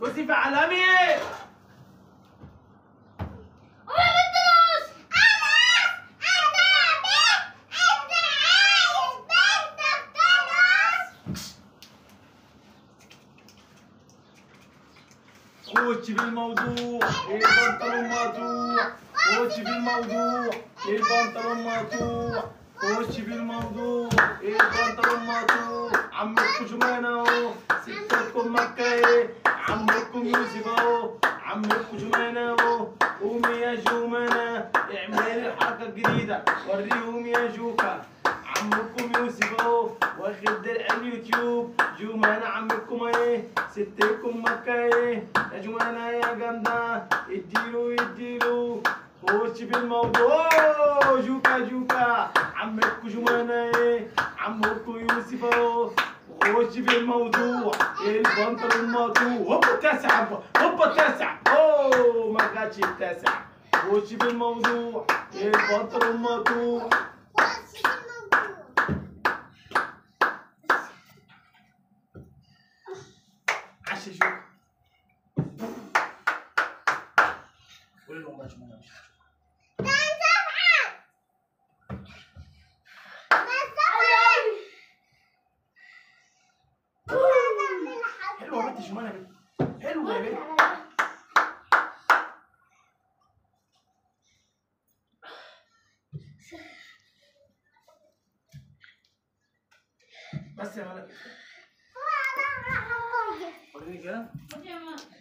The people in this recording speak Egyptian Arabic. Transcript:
بصي في علامي وما بدروس خش في الموضوع البنطلون مقطوع خش في الموضوع البنطلون مقطوع خش في الموضوع البنطلون مقطوع عمكم جمانة اهو ستاتكم مكة ايه عمكم يوسف اهو عمكم جمانة اهو قومي يا جمانة اعملي الحركة الجديدة وريهم يا جوكا عمكم يوسف اهو واخد درع اليوتيوب جمانة عمكم ايه ستكم مكة ايه يا جمانة يا جامدة اديله اديله خش في الموضوع أوه، جوكا جوكا عمكم جمانة ايه عمكم يوسف اهو خش في الموضوع البنطلون مقطوع هوبا التاسع هوبا التاسع اوه ما جاتش التاسع خش في الموضوع البنطلون مقطوع عشا شوف قولي لهم بقى شو حلوه يا بنت شمانة يا بنت حلوه يا بنت بس يا ملك وريني كده وجمع